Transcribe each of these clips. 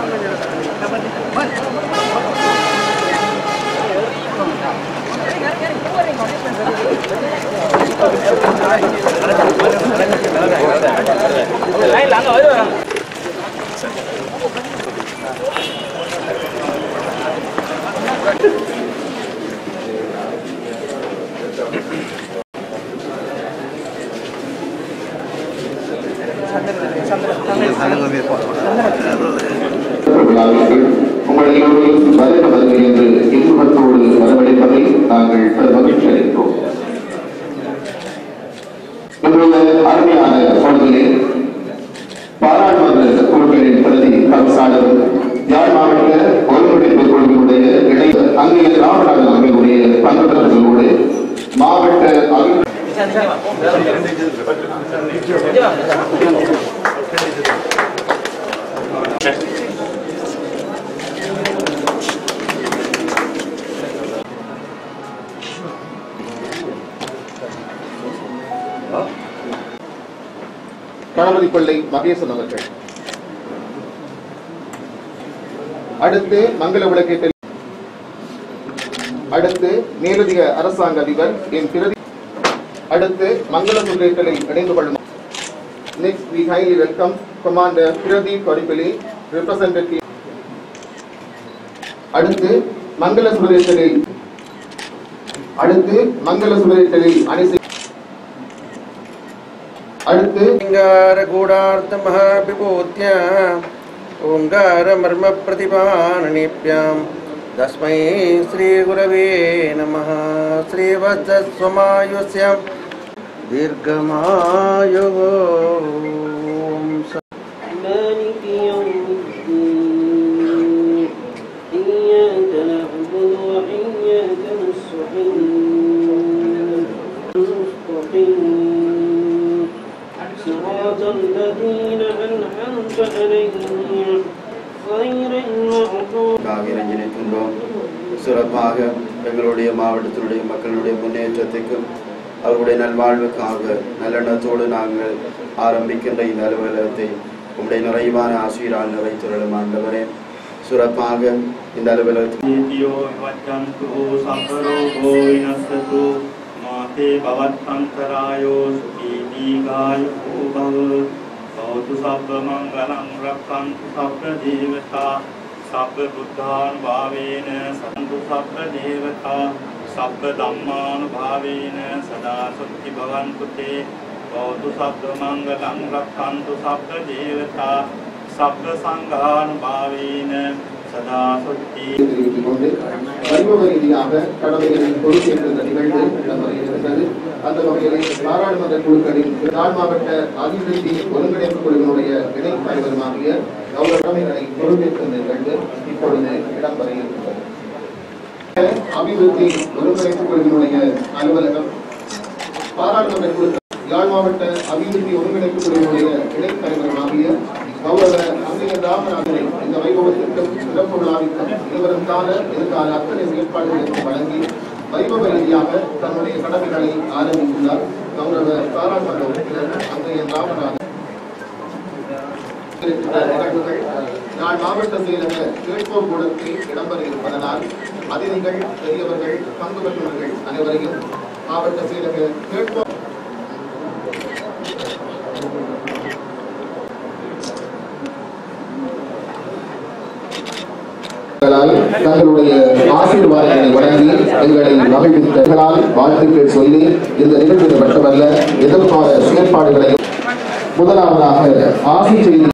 விழாவிற்கு உங்கள் எல்லோரையும் வருக வருக என்று இன்பத்தோடு வரவழைப்பதை நாங்கள் பெரும் மகிழ்ச்சி அளிக்கிறோம் இன்றைய அருமையான பொழுதிலே பாராளுமன்ற குழுக்களின் பிரதி கவுசாளர் யாழ் மாவட்ட ஒருங்கிணைப்பு குழுவினுடைய இணை அங்கே ராமநாதன் அவர்களுடைய பங்குதாரர்களோடு மாவட்ட அலுவலர் கணபதி பிள்ளை மகேசன் அவர்கள் அடுத்து மங்கள விளக்கேற்றல் அடுத்து மேலதிக அரசாங்க அதிபர் என் பிரதி அடுத்து மங்கள முன்னேற்றலை இணைந்து கொள்ளும் next we highly welcome commander Pradeep Kodippili representative அடுத்து மங்கள சுரேஷனில் அடுத்து மங்கள சுரேஷனில் அணி செய்- அடுத்து ओङ्कारगूढार्थमहाविभूत्या ओङ्कारमर्मप्रतिभाननेभ्यां तस्मै श्रीगुरवे नमः श्रीवत्सस्वमायुष्यं दीर्घमायुः مالك يوم الدين إياك نعبد وإياك نستعين المستقيم صراط الذين أنعمت عليهم غير المغضوب ஆக இறைஞ்சி நிற்கின்றோம் சிறப்பாக எங்களுடைய மாவட்டத்தினுடைய மக்களுடைய முன்னேற்றத்துக்கும் அவர்களுடைய நல்வாழ்வுக்காக நல்லெண்ணத்தோடு நாங்கள் ஆரம்பிக்கின்ற இந்த அலுவலகத்தை உங்களுடைய நிறைவான ஆசிரியரால் நிறைத்துள்ளோம் ஆண்டவரே சிறப்பாக இந்த அலுவலகத்தில் නීතියෝ විවච්ඡන්තු සම්පරෝගෝ විනස්සතු මාතේ භවත්තන්තරායෝ සුඛී දීඝායුකෝ භව භවතු සබ්බ මංගලං රක්ඛන්තු සබ්බ දේවතා සබ්බ බුද්ධානුභාවේන සන්තු සබ්බ දේවතා සබ්බ ධම්මානුභාවේන සදා සුඛි භවන්තු තේ භවතු සබ්බ මංගලං රක්ඛන්තු සබ්බ දේවතා සබ්බ සංඝානුභාවේන සදா සුඛී தெரிவித்துக் கொண்டு வைபவ ரீதியாக கடமைகளை பொறுப்பேற்கின்ற நிகழ்வு இடம்பெற இருக்கின்றது அந்த வகையிலே பாராளுமன்ற குழுக்களின் நாள் மாவட்ட அபிவிருத்தி ஒருங்கிணைப்பு குழுவினுடைய இணை தலைவருமாகிய கௌரவ கடமைகளை பொறுப்பேற்கின்ற நிகழ்வு இப்பொழுது இடம்பெற இருக்கின்றது அபிவிருத்தி ஒருங்கிணைப்பு குழுவினுடைய அலுவலகம் பாராளுமன்ற குழு யாழ் மாவட்ட அபிவிருத்தி ஒருங்கிணைப்பு குழுவினுடைய இணை தலைவருமாகிய கௌரவ அங்கையர் ராமநாதனை இந்த வைபவத்திற்கும் சிறப்பு விழாவிற்கும் இருவரும் கால எதிர்கால அத்தனை செயற்பாடுகளுக்கும் வழங்கி வைபவ ரீதியாக தன்னுடைய கடமைகளை ஆரம்பித்துள்ளார் கௌரவ பாராளுமன்ற உறுப்பினர் அங்கையர் ராமநாதன் இருக்கின்ற நிகழ்வுகள் நான் மாவட்ட செயலக கேட்போர் கூடத்தில் இடம்பெற இருப்பதனால் அதிதிகள் பெரியவர்கள் பங்கு பெற்றவர்கள் அனைவரையும் மாவட்ட செயலக கேட்போர் தங்களுடைய ஆசீர்வாதங்களை வழங்கி எங்களை மகிழ்வித்தர்களால் வாழ்த்துக்கள் சொல்லி இந்த நிகழ்வில் மட்டுமல்ல எதிர்கால செயற்பாடுகளை முதலாவதாக ஆசி செய்தி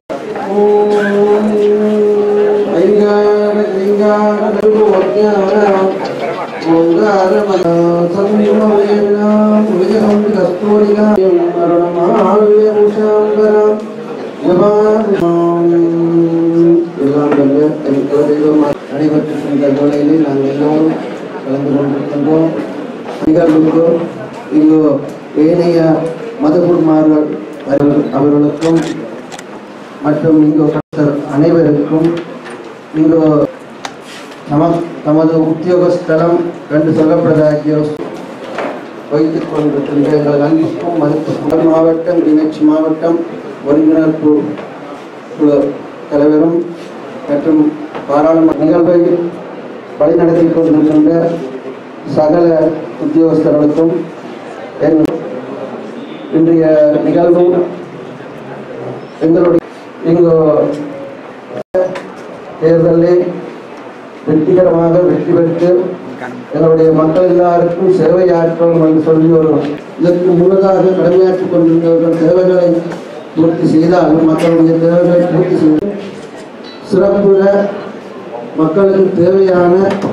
நடைபெற்றிருக்கின்ற வேளையிலே நாங்கள் எல்லோரும் கலந்து கொண்டிருக்கின்றோம் நிகழ்வுக்கு இங்கு ஏனைய மதகுருமார்கள் அவர்களுக்கும் மற்றும் இங்கு கர்த்தர் அனைவருக்கும் இங்கு நம தமது உத்தியோக ஸ்தலம் என்று சொல்லப்பட்டதாகிய வைத்துக் கொண்டிருக்கின்ற எங்கள் அன்பிற்கும் மதிப்புக்கும் மாவட்டம் கிளிநொச்சி மாவட்டம் ஒருங்கிணைப்பு குழு தலைவரும் மற்றும் பாராளுமன்ற நிகழ்வை வழிநடத்தி கொண்டிருக்கின்ற சகல உத்தியோகஸ்தர்களுக்கும் என் இன்றைய நிகழ்வு எங்களுடைய இங்கு தேர்தலில் வெற்றிகரமாக வெற்றி பெற்று எங்களுடைய மக்கள் எல்லாருக்கும் சேவையாற்றணும் என்று சொல்லி ஒரு இதற்கு முன்னதாக கடமையாற்றிக் கொண்டிருந்தவர்கள் தேவைகளை பூர்த்தி செய்தாலும் மக்களுடைய தேவைகளை பூர்த்தி செய்து சிறப்புற மக்களுக்கு தேவையான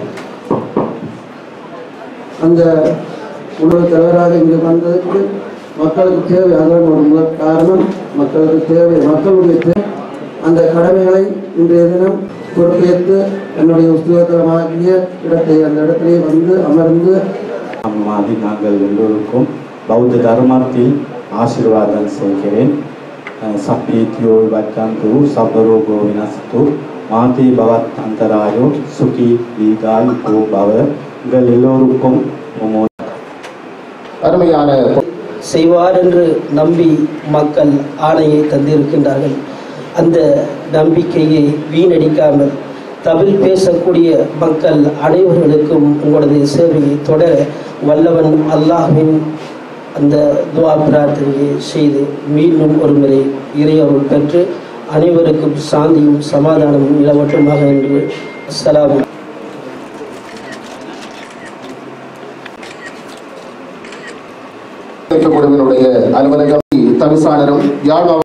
அந்த உணவு தலைவராக இங்கு வந்ததற்கு மக்களுக்கு தேவை அதன் ஒரு முதல் காரணம் மக்களுக்கு தேவை மக்களுடைய தேவை அந்த கடமைகளை இன்றைய தினம் பொறுப்பேற்று என்னுடைய உத்தியோகத்தரமாகிய இடத்தை அந்த இடத்திலே வந்து அமர்ந்து அம்மாதி நாங்கள் எல்லோருக்கும் பௌத்த தர்மத்தில் ஆசீர்வாதம் செய்கிறேன் அஹ் சப்பீத்யோ விபத்தந்து சபரோகோ வினஸ்து மாதி பவத் அந்தராயோ சுகி தீகாய் ஓ பவ உங்கள் எல்லோருக்கும் உமோ அருமையான செய்வார் என்று நம்பி மக்கள் ஆணையை தந்திருக்கின்றார்கள் அந்த நம்பிக்கையை வீணடிக்காமல் தமிழ் பேசக்கூடிய மக்கள் அனைவர்களுக்கும் உங்களது சேவையை தொடர வல்லவன் அல்லாஹ்வின் அந்த துவா பிரார்த்தனையை செய்து மீண்டும் ஒருமுறை இறையருள் பெற்று அனைவருக்கும் சாந்தியும் சமாதானமும் நிலவட்டுமாக என்று அஸ்ஸலாமு குழுவினுடைய அலுவலகம் தவிசாளரும் யாழ் மாவட்ட